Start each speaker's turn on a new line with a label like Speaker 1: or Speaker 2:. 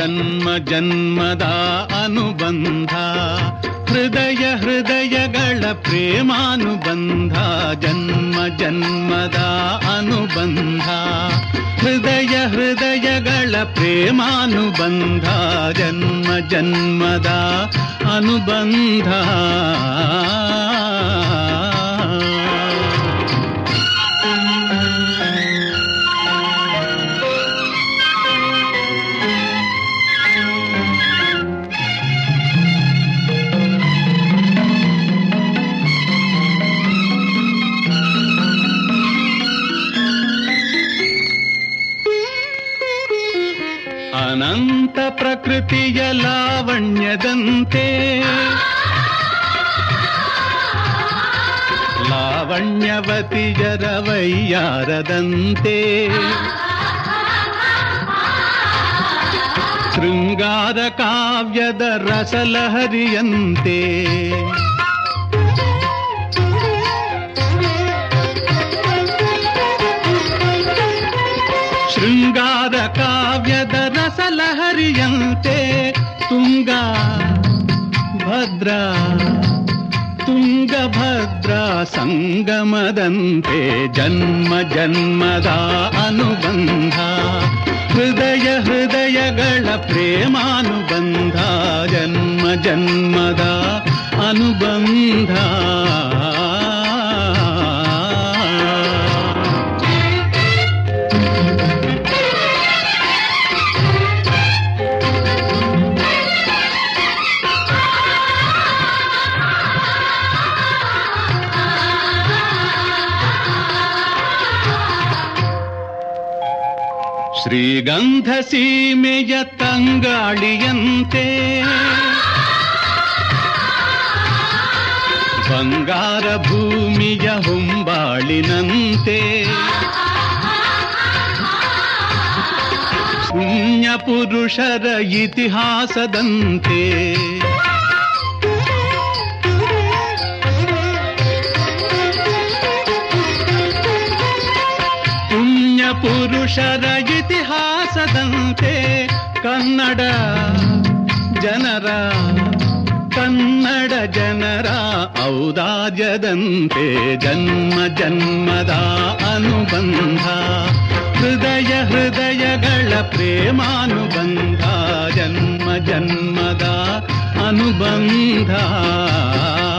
Speaker 1: ಜನ್ಮ ಜನ್ಮದ ಅನುಬಂಧ ಹೃದಯ ಹೃದಯಗಳ ಪ್ರೇಮಾನುಬಂಧ ಜನ್ಮ ಜನ್ಮದ ಅನುಬಂಧ ಹೃದಯ ಹೃದಯಗಳ ಪ್ರೇಮಾನುಬಂಧ ಜನ್ಮ ಜನ್ಮದ ಅನುಬಂಧ ಅನಂತ ಪ್ರಕೃತಿಯ ಲಾವಣ್ಯದಂತೆ ಲಾವಣ್ಯವತಿಯರ ವೈಯಾರದಂತೆ ಶೃಂಗಾರ ಕಾವ್ಯದ ರಸಲಹರಿಯಂತೆ ಶೃಂಗಾರ ಕಾವ್ಯದ ರಸಲಹರಿಯಂತೆ ತುಂಗ ಭದ್ರ ತುಂಗಭದ್ರ ಸಂಗಮದಂತೆ ಜನ್ಮ ಜನ್ಮದ ಅನುಬಂಧ ಹೃದಯ ಹೃದಯಗಳ ಪ್ರೇಮಾನುಬಂಧ ಜನ್ಮ ಜನ್ಮದ ಅನುಬಂಧ ಶ್ರೀಗಂಧ ಸೀಮೆಯ ತಂಗಾಳಿಯಂತೆ ಬಂಗಾರ ಭೂಮಿಯ ಹೊಂಬಾಳಿನಂತೆ ಪುಣ್ಯ ಪುರುಷರ ಇತಿಹಾಸದಂತೆ ಪುಣ್ಯ ಪುರುಷರ ಇತಿಹಾಸದಂತೆ ಕನ್ನಡ ಜನರ ಕನ್ನಡ ಜನರ ಔದಾರ್ಯದಂತೆ ಜನ್ಮ ಜನ್ಮದ ಅನುಬಂಧ ಹೃದಯ ಹೃದಯಗಳ ಪ್ರೇಮಾನುಬಂಧ ಜನ್ಮ ಜನ್ಮದ ಅನುಬಂಧ